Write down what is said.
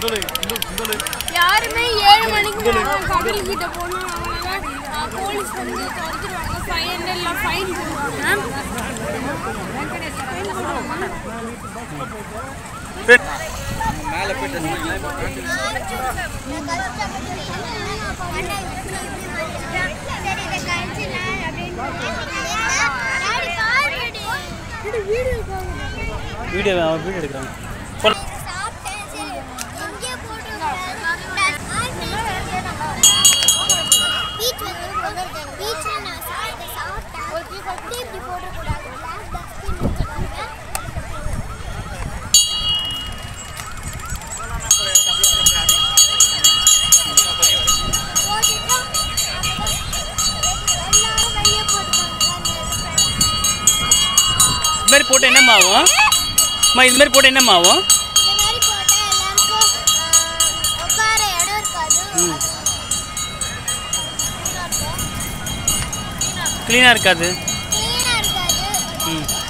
யாருமே ஏழு மணிக்கு மேல கபில் கிட்ட போனா அவங்க போலீஸ் வந்து துரத்துருவாங்க ஃபைவ் ஹண்ட்ரட்ல ஃபைன் போடுவாங்க மேலே போயிட்டு வீடியோ அவன் வீடியோ எடுக்கிறாங்க சொல் இது மாதிரி போட்டு என்னம்மா ஆகும் அம்மா இது மாதிரி போட்டு என்னம்மா ஆகும் இந்த மாதிரி போட்டா எல்லாருக்கும் ஆஹ், உட்கார இடம் இருக்காது க்ளீனாக இருக்காது கிளீனா இருக்காது ம்